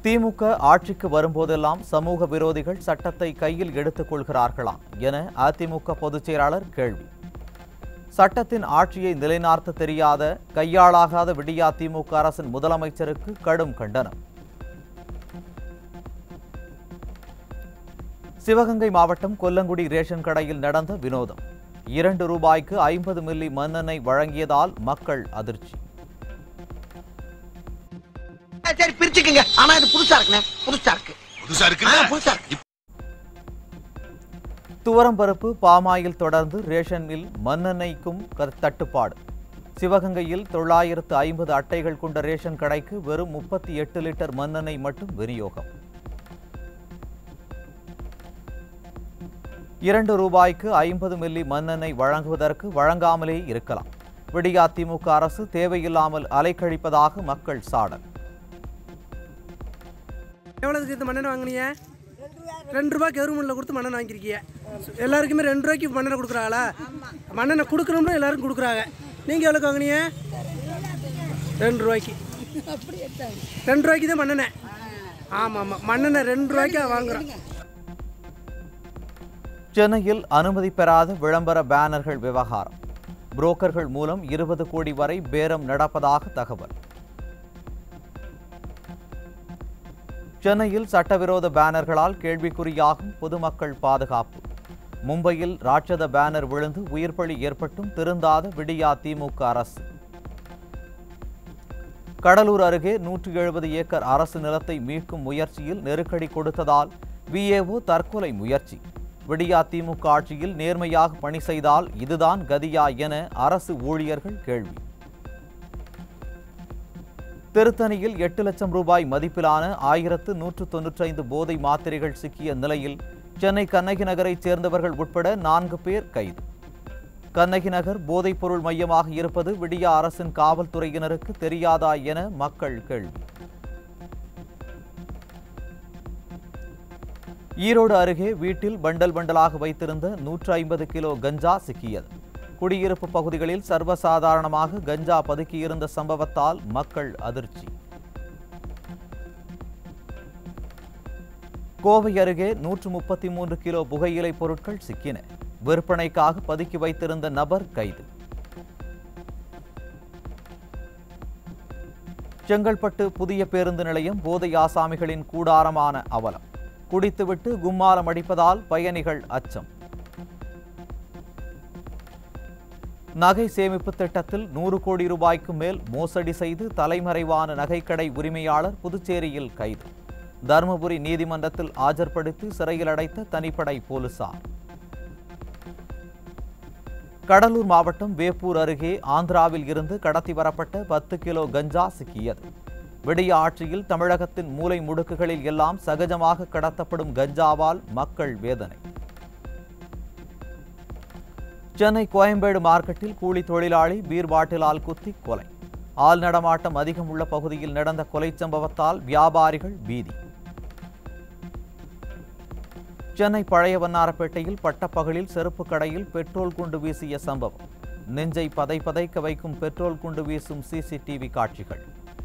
திமுக ஆட்சிக்கு வரும்போதெல்லாம் சமூக விரோதிகள் சட்டத்தை கையில் எடுத்துக் கொள்கிறார்களா என அதிமுக பொதுச் செயலாளர் கேள்வி சட்டத்தின் ஆட்சியை நிலைநாட்ட தெரியாத கையாளாகாத விடியா திமுக அரசின் முதலமைச்சருக்கு கடும் கண்டனம் சிவகங்கை மாவட்டம் கொல்லங்குடி ரேஷன் கடையில் நடந்த வினோதம் இரண்டு ரூபாய்க்கு ஐம்பது மில்லி மண்ணெண்ணெய் வழங்கியதால் மக்கள் அதிர்ச்சி சரி பிரிச்சுக்குங்க ஆனா இது புதுசா இருக்குண்ணே புதுசா இருக்கு புதுசா ஆ, இருக்குல்ல புதுசா இருக்கு துவரம்பருப்பு பாமாயில் தொடர்ந்து ரேஷனில் மண்ணெண்ணெய்க்கும் க- தட்டுப்பாடு சிவகங்கையில் தொள்ளாயிரத்து ஐம்பது அட்டைகள் கொண்ட ரேஷன் கடைக்கு வெறும் முப்பத்தி எட்டு லிட்டர் மண்ணெண்ணெய் மட்டும் விநியோகம் இரண்டு ரூபாய்க்கு ஐம்பது மில்லி மண்ணெண்ணெய் வழங்குவதற்கு வழங்காமலே இருக்கலாம் விடியா திமுக அரசு தேவையில்லாமல் அலைக்கழிப்பதாக மக்கள் சாடல் எவ்வளோதுக்கு இந்த மண்ணெண்ணெய் வாங்குனீங்க ரெண்டு ரூபா கவர்மெண்ட்டில் கொடுத்து மண்ணெண்ணெய் வாங்கியிருக்கீங்க எல்லாருக்குமே ரெண்டு ரூபாய்க்கு மண்ணெண்ணெய் கொடுக்குறாங்களா மண்ணெண்ணெய் கொடுக்குறோம்னா எல்லாரும் கொடுக்குறாங்க நீங்கள் எவ்வளோக்கு வாங்குனீங்க ரெண்டு ரூபாய்க்கு ரெண்டு ரூபாய்க்கு தான் மண்ணெண்ணெய் ஆமாம் ஆமாம் மண்ணெண்ணெய் ரெண்டு ரூபாய்க்கு வாங்குறோம் சென்னையில் அனுமதி பெறாத விளம்பர பேனர்கள் விவகாரம் புரோக்கர்கள் மூலம் இருபது கோடி வரை பேரம் நடப்பதாக தகவல் சென்னையில் சட்டவிரோத பேனர்களால் கேள்விக்குறியாகும் பொதுமக்கள் பாதுகாப்பு மும்பையில் ராட்சத பேனர் விழுந்து உயிர்பலி ஏற்பட்டும் திருந்தாத விடியா திமுக அரசு கடலூர் அருகே நூற்றி எழுபது ஏக்கர் அரசு நிலத்தை மீட்கும் முயற்சியில் நெருக்கடி கொடுத்ததால் விஏஓ தற்கொலை முயற்சி விடியா திமுக ஆட்சியில் நேர்மையாக பணி செய்தால் இதுதான் கதியா என அரசு ஊழியர்கள் கேள்வி திருத்தணியில் எட்டு லட்சம் ரூபாய் மதிப்பிலான ஆயிரத்து நூற்று தொன்னூற்றைந்து போதை மாத்திரைகள் சிக்கிய நிலையில் சென்னை கண்ணகி நகரைச் சேர்ந்தவர்கள் உட்பட நான்கு பேர் கைது கண்ணகி நகர் போதைப்பொருள் மையமாக இருப்பது விடியா அரசின் காவல்துறையினருக்கு தெரியாதா என மக்கள் கேள்வி ஈரோடு அருகே வீட்டில் பண்டல் பண்டலாக வைத்திருந்த நூற்று ஐம்பது கிலோ கஞ்சா சிக்கியது குடியிருப்பு பகுதிகளில் சர்வசாதாரணமாக கஞ்சா பதுக்கியிருந்த சம்பவத்தால் மக்கள் அதிர்ச்சி கோவை அருகே நூற்று முப்பத்தி மூன்று கிலோ புகையிலை பொருட்கள் சிக்கின விற்பனைக்காக பதுக்கி வைத்திருந்த நபர் கைது செங்கல்பட்டு புதிய பேருந்து நிலையம் போதை ஆசாமிகளின் கூடாரமான அவலம் குடித்துவிட்டு கும்மாலம் அடிப்பதால் பயணிகள் அச்சம் நகை சேமிப்பு திட்டத்தில் நூறு கோடி ரூபாய்க்கு மேல் மோசடி செய்து தலைமறைவான நகைக்கடை உரிமையாளர் புதுச்சேரியில் கைது தருமபுரி நீதிமன்றத்தில் ஆஜர்படுத்தி சிறையில் அடைத்த தனிப்படை போலீசார் கடலூர் மாவட்டம் வேப்பூர் அருகே ஆந்திராவில் இருந்து கடத்தி வரப்பட்ட பத்து கிலோ கஞ்சா சிக்கியது விடிய ஆட்சியில் தமிழகத்தின் மூலை முடுக்குகளில் எல்லாம் சகஜமாக கடத்தப்படும் கஞ்சாவால் மக்கள் வேதனை சென்னை கோயம்பேடு மார்க்கெட்டில் கூலி தொழிலாளி பீர் பாட்டிலால் குத்தி கொலை ஆள் நடமாட்டம் அதிகம் உள்ள பகுதியில் நடந்த கொலை சம்பவத்தால் வியாபாரிகள் பீதி சென்னை பழைய வண்ணாரப்பேட்டையில் பட்டப்பகலில் செருப்பு கடையில் பெட்ரோல் குண்டு வீசிய சம்பவம் நெஞ்சை பதை பதைக்க வைக்கும் பெட்ரோல் குண்டு வீசும் சிசிடிவி காட்சிகள்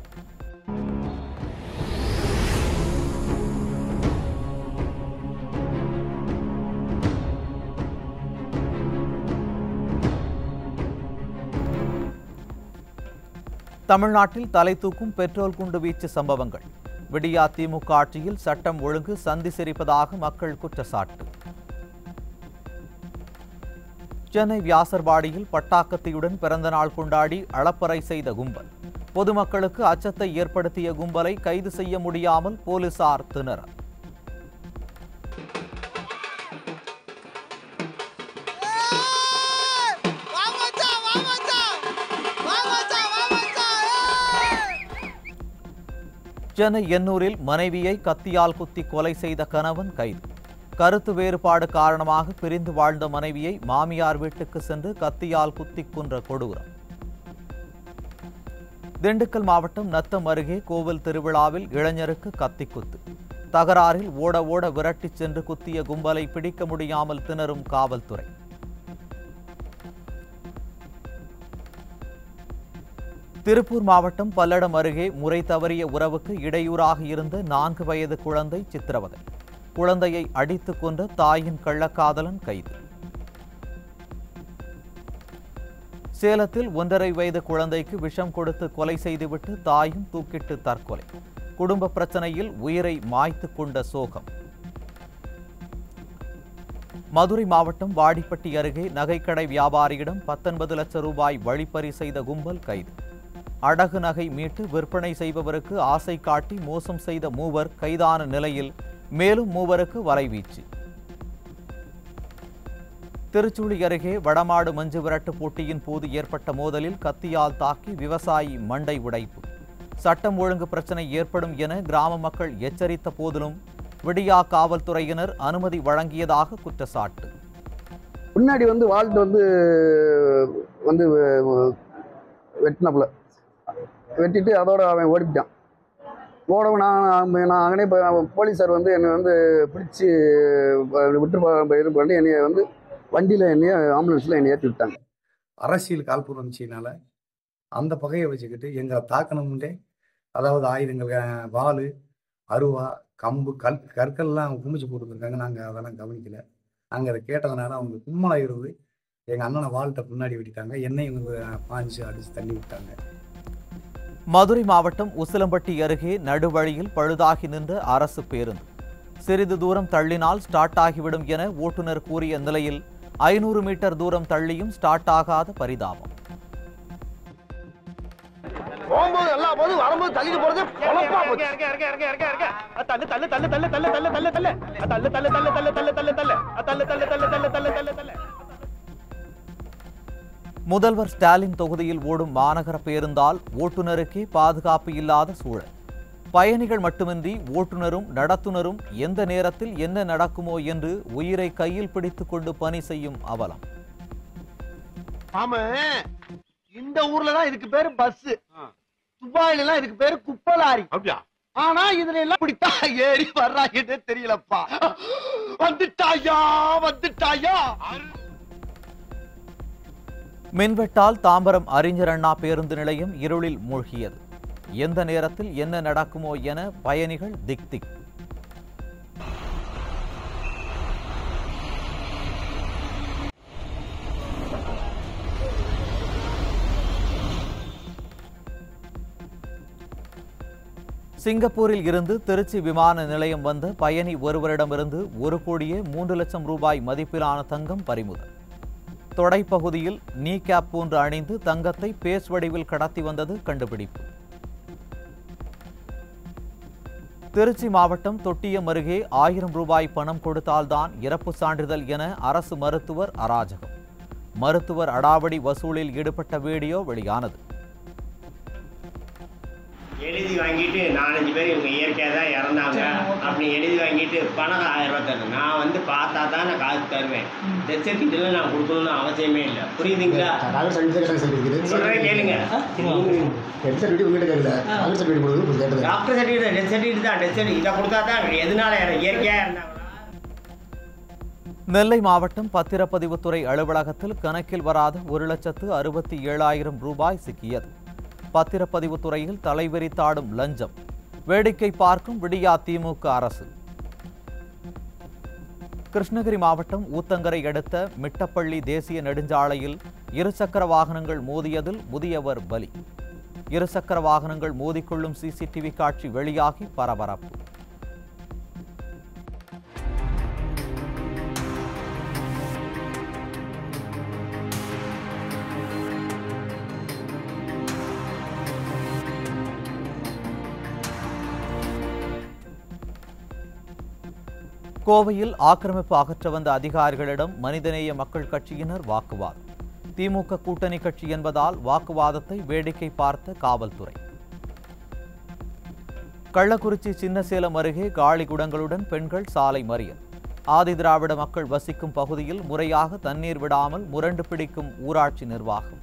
தமிழ்நாட்டில் தலை தூக்கும் பெட்ரோல் குண்டு வீச்சு சம்பவங்கள் விடியா திமுக ஆட்சியில் சட்டம் ஒழுங்கு சந்தி சிரிப்பதாக மக்கள் குற்றச்சாட்டு சென்னை வியாசர்பாடியில் பட்டாக்கத்தியுடன் பிறந்த நாள் கொண்டாடி அளப்பறை செய்த கும்பல் பொதுமக்களுக்கு அச்சத்தை ஏற்படுத்திய கும்பலை கைது செய்ய முடியாமல் போலீசார் திணறல் சென்னை எண்ணூரில் மனைவியை கத்தியால் குத்தி கொலை செய்த கணவன் கைது கருத்து வேறுபாடு காரணமாக பிரிந்து வாழ்ந்த மனைவியை மாமியார் வீட்டுக்கு சென்று கத்தியால் குத்தி கொன்ற கொடூரம் திண்டுக்கல் மாவட்டம் நத்தம் அருகே கோவில் திருவிழாவில் இளைஞருக்கு கத்திக்குத்து தகராறில் ஓட ஓட விரட்டிச் சென்று குத்திய கும்பலை பிடிக்க முடியாமல் திணறும் காவல்துறை திருப்பூர் மாவட்டம் பல்லடம் அருகே முறை தவறிய உறவுக்கு இடையூறாக இருந்த நான்கு வயது குழந்தை சித்திரவதை குழந்தையை அடித்துக் கொன்ற தாயின் கள்ளக்காதலன் கைது சேலத்தில் ஒன்றரை வயது குழந்தைக்கு விஷம் கொடுத்து கொலை செய்துவிட்டு தாயும் தூக்கிட்டு தற்கொலை குடும்ப பிரச்சனையில் உயிரை மாய்த்து கொண்ட சோகம் மதுரை மாவட்டம் வாடிப்பட்டி அருகே நகைக்கடை வியாபாரியிடம் பத்தொன்பது லட்சம் ரூபாய் வழிப்பறி செய்த கும்பல் கைது அடகு நகை மீட்டு விற்பனை செய்பவருக்கு ஆசை காட்டி மோசம் செய்த மூவர் கைதான நிலையில் மேலும் மூவருக்கு வலைவீச்சு திருச்சுழி அருகே வடமாடு மஞ்சு விரட்டு போட்டியின் போது ஏற்பட்ட மோதலில் கத்தியால் தாக்கி விவசாயி மண்டை உடைப்பு சட்டம் ஒழுங்கு பிரச்சனை ஏற்படும் என கிராம மக்கள் எச்சரித்த போதிலும் விடியா காவல்துறையினர் அனுமதி வழங்கியதாக குற்றச்சாட்டு பின்னாடி வந்து வால்ட் வந்து வந்து வெட்டினப்புல வெட்டிட்டு அதோட அவன் ஓடிப்பிட்டான் ஓடவும் நான் நான் அங்கனே இப்போ போலீஸார் வந்து என்னை வந்து பிடிச்சி விட்டு போ- இது பண்ணி என்னைய வந்து வண்டியில் என்னைய ஆம்புலன்ஸில் என்னை ஏற்றி விட்டாங்க அரசியல் காழ்ப்புணர்ச்சியினால அந்த பகையை வச்சுக்கிட்டு எங்களை தாக்கணும்ட்டே அதாவது ஆயுதங்கள் அஹ், வாள் அருவா கம்பு கல் கற்கள்லாம் குமிச்சு போட்டுருக்காங்க நாங்கள் அதெல்லாம் கவனிக்கல நாங்கள் அதை கேட்டதுனால அவங்க கும்மலாக இருந்து எங்கள் அண்ணனை வாழ்கிட்ட பின்னாடி வெட்டிட்டாங்க என்னையும் வந்து அஹ், பாஞ்சு அடித்து தள்ளி விட்டாங்க மதுரை மாவட்டம் உசிலம்பட்டி அருகே நடுவழியில் பழுதாகி நின்ற அரசு பேருந்து சிறிது தூரம் தள்ளினால் ஸ்டார்ட் ஆகிவிடும் என ஓட்டுநர் கூறிய நிலையில் ஐநூறு மீட்டர் தூரம் தள்ளியும் ஸ்டார்ட் ஆகாத பரிதாபம் போகும்போது நல்லா போது வரும்போது தள்ளிட்டு போறது பொழப்பா போச்சு முதல்வர் ஸ்டாலின் தொகுதியில் ஓடும் மாநகர பேருந்தால் ஓட்டுநருக்கே பாதுகாப்பு இல்லாத சூழல் பயணிகள் மட்டுமின்றி ஓட்டுநரும் நடத்துனரும் எந்த நேரத்தில் என்ன நடக்குமோ என்று உயிரை கையில் பிடித்துக் கொண்டு பணி செய்யும் அவலம் ஆமா இந்த ஊர்ல தான் இதுக்கு பேரு பஸ் துபாயில எல்லாம் இதுக்கு பேரு குப்பலாரி அப்படியா ஆனா இதுல எல்லாம் இப்படித்தான் ஏறி வர்றாங்கன்னே தெரியலப்பா வந்துட்டாயா வந்துட்டாயா மின்வெட்டால் தாம்பரம் அறிஞர் அண்ணா பேருந்து நிலையம் இருளில் மூழ்கியது எந்த நேரத்தில் என்ன நடக்குமோ என பயணிகள் திக் திக் சிங்கப்பூரில் இருந்து திருச்சி விமான நிலையம் வந்த பயணி ஒருவரிடமிருந்து ஒரு கோடியே மூன்று லட்சம் ரூபாய் மதிப்பிலான தங்கம் பறிமுதல் தொடைப்பகுதியில் நீ கேப் போன்று அணிந்து தங்கத்தை பேஸ் வடிவில் கடத்தி வந்தது கண்டுபிடிப்பு திருச்சி மாவட்டம் தொட்டியம் அருகே ஆயிரம் ரூபாய் பணம் கொடுத்தால்தான் இறப்பு சான்றிதழ் என அரசு மருத்துவர் அராஜகம் மருத்துவர் அடாவடி வசூலில் ஈடுபட்ட வீடியோ வெளியானது எழுதி வாங்கிட்டு நாலஞ்சு பேர் இவங்க இயற்கையாக தான் இறந்தாங்க அப்படி எழுதி வாங்கிட்டு பணம் ஆயிரம் ரூபாய் தரணும் நான் வந்து பார்த்தா தான் நான் காசு தருவேன் டெத் சர்டிஃபிகேட்லாம் நான் கொடுக்கணும்னு அவசியமே இல்லை புரியுதுங்களா டாக்டர் சர்டிஃபிகேட் சர்டிஃபிகேட் சொல்கிறேன் கேளுங்க ஹெட் சர்டிஃபிகேட் உங்ககிட்ட கேட்கல டாக்டர் சர்டிஃபிகேட் கொடுக்குறது கேட்டது டாக்டர் சர்டிஃபிகேட் டெத் சர்டிஃபிகேட் தான் டெத் சர்டிஃபிகேட் இதை கொடுத்தா தான் எதனால இயற்கையாக இருந்தாங்களா நெல்லை மாவட்டம் பத்திரப்பதிவுத்துறை அலுவலகத்தில் கணக்கில் வராத ஒரு லட்சத்து அறுபத்தி ஏழாயிரம் ரூபாய் சிக்கியது பத்திரப்பதிவுத்துறையில் தலைவெறித்தாடும் லஞ்சம் வேடிக்கை பார்க்கும் விடியா திமுக அரசு கிருஷ்ணகிரி மாவட்டம் ஊத்தங்கரை அடுத்த மிட்டப்பள்ளி தேசிய நெடுஞ்சாலையில் இருசக்கர வாகனங்கள் மோதியதில் முதியவர் பலி இருசக்கர வாகனங்கள் மோதிக்கொள்ளும் சிசிடிவி காட்சி வெளியாகி பரபரப்பு கோவையில் ஆக்கிரமிப்பு அகற்ற வந்த அதிகாரிகளிடம் மனிதநேய மக்கள் கட்சியினர் வாக்குவாதம் திமுக கூட்டணி கட்சி என்பதால் வாக்குவாதத்தை வேடிக்கை பார்த்த காவல்துறை கள்ளக்குறிச்சி சின்னசேலம் அருகே காலி குடங்களுடன் பெண்கள் சாலை மறியல் ஆதிதிராவிட மக்கள் வசிக்கும் பகுதியில் முறையாக தண்ணீர் விடாமல் முரண்டு பிடிக்கும் ஊராட்சி நிர்வாகம்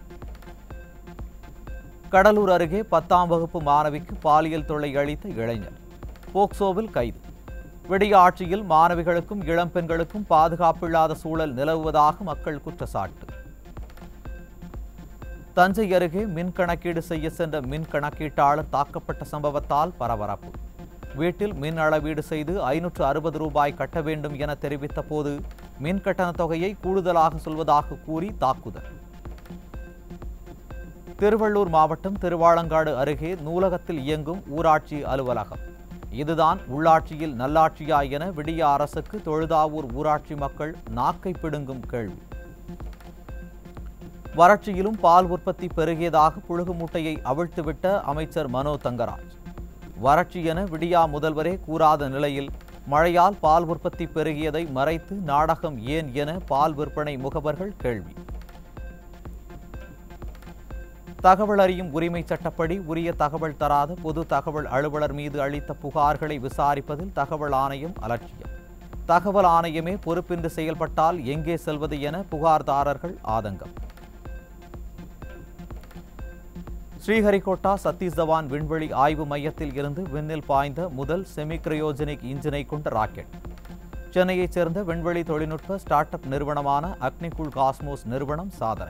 கடலூர் அருகே பத்தாம் வகுப்பு மாணவிக்கு பாலியல் தொல்லை அளித்த இளைஞர் போக்சோவில் கைது விடிய ஆட்சியில் மாணவிகளுக்கும் இளம்பெண்களுக்கும் பாதுகாப்பில்லாத சூழல் நிலவுவதாக மக்கள் குற்றச்சாட்டு தஞ்சை அருகே மின் கணக்கீடு செய்ய சென்ற மின் கணக்கீட்டாளர் தாக்கப்பட்ட சம்பவத்தால் பரபரப்பு வீட்டில் மின் அளவீடு செய்து ஐநூற்று அறுபது ரூபாய் கட்ட வேண்டும் என தெரிவித்த போது மின் கட்டண தொகையை கூடுதலாக சொல்வதாக கூறி தாக்குதல் திருவள்ளூர் மாவட்டம் திருவாலங்காடு அருகே நூலகத்தில் இயங்கும் ஊராட்சி அலுவலகம் இதுதான் உள்ளாட்சியில் நல்லாட்சியா என விடிய அரசுக்கு தொழுதாவூர் ஊராட்சி மக்கள் நாக்கை பிடுங்கும் கேள்வி வறட்சியிலும் பால் உற்பத்தி பெருகியதாக புழுகு மூட்டையை அவிழ்த்துவிட்ட அமைச்சர் மனோ தங்கராஜ் வறட்சி என விடியா முதல்வரே கூறாத நிலையில் மழையால் பால் உற்பத்தி பெருகியதை மறைத்து நாடகம் ஏன் என பால் விற்பனை முகவர்கள் கேள்வி தகவல் அறியும் உரிமை சட்டப்படி உரிய தகவல் தராத பொது தகவல் அலுவலர் மீது அளித்த புகார்களை விசாரிப்பதில் தகவல் ஆணையம் அலட்சியம் தகவல் ஆணையமே பொறுப்பின்றி செயல்பட்டால் எங்கே செல்வது என புகார்தாரர்கள் ஆதங்கம் ஸ்ரீஹரிகோட்டா சதீஷ் தவான் விண்வெளி ஆய்வு மையத்தில் இருந்து விண்ணில் பாய்ந்த முதல் செமி கிரையோஜெனிக் இன்ஜினை கொண்ட ராக்கெட் சென்னையைச் சேர்ந்த விண்வெளி தொழில்நுட்ப ஸ்டார்ட் அப் நிறுவனமான அக்னிகுல் காஸ்மோஸ் நிறுவனம் சாதனை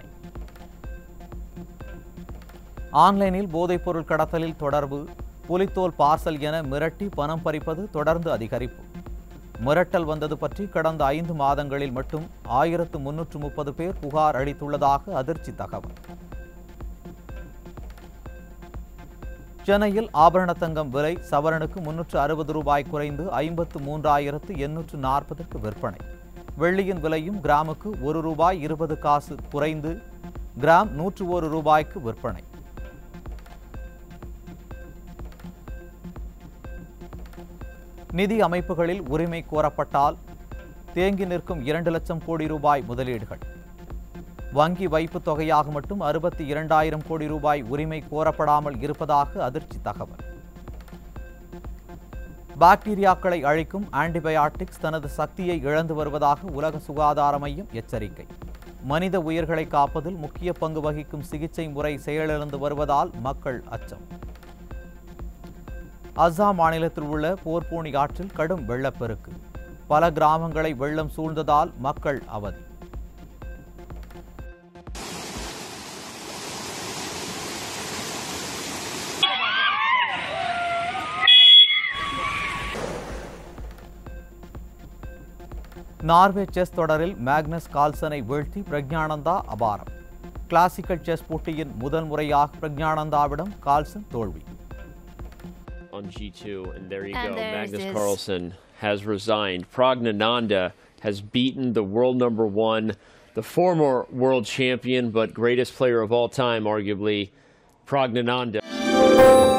ஆன்லைனில் போதைப்பொருள் கடத்தலில் தொடர்பு புலித்தோல் பார்சல் என மிரட்டி பணம் பறிப்பது தொடர்ந்து அதிகரிப்பு மிரட்டல் வந்தது பற்றி கடந்த ஐந்து மாதங்களில் மட்டும் ஆயிரத்து முன்னூற்று முப்பது பேர் புகார் அளித்துள்ளதாக அதிர்ச்சி தகவல் சென்னையில் ஆபரண தங்கம் விலை சவரனுக்கு முன்னூற்று அறுபது ரூபாய் குறைந்து ஐம்பத்து மூன்றாயிரத்து எண்ணூற்று நாற்பதற்கு விற்பனை வெள்ளியின் விலையும் கிராமுக்கு ஒரு ரூபாய் இருபது காசு குறைந்து கிராம் நூற்று ஒரு ரூபாய்க்கு விற்பனை நிதி அமைப்புகளில் உரிமை கோரப்பட்டால் தேங்கி நிற்கும் இரண்டு லட்சம் கோடி ரூபாய் முதலீடுகள் வங்கி வைப்பு தொகையாக மட்டும் அறுபத்தி இரண்டாயிரம் கோடி ரூபாய் உரிமை கோரப்படாமல் இருப்பதாக அதிர்ச்சி தகவல் பாக்டீரியாக்களை அழிக்கும் ஆன்டிபயாட்டிக்ஸ் தனது சக்தியை இழந்து வருவதாக உலக சுகாதார மையம் எச்சரிக்கை மனித உயிர்களை காப்பதில் முக்கிய பங்கு வகிக்கும் சிகிச்சை முறை செயலிழந்து வருவதால் மக்கள் அச்சம் அஸ்ஸாம் மாநிலத்தில் உள்ள போர்பூனி ஆற்றில் கடும் வெள்ளப்பெருக்கு பல கிராமங்களை வெள்ளம் சூழ்ந்ததால் மக்கள் அவதி நார்வே செஸ் தொடரில் மேக்னஸ் கால்சனை வீழ்த்தி பிரக்ஞானந்தா அபாரம் கிளாசிக்கல் செஸ் போட்டியின் முதல் முறையாக பிரக்ஞானந்தாவிடம் கால்சன் தோல்வி on G2, and there you And go. there's Magnus his- Carlsen has resigned. Pragnananda has beaten the world number one, the former world champion, but greatest player of all time, arguably, Pragnananda.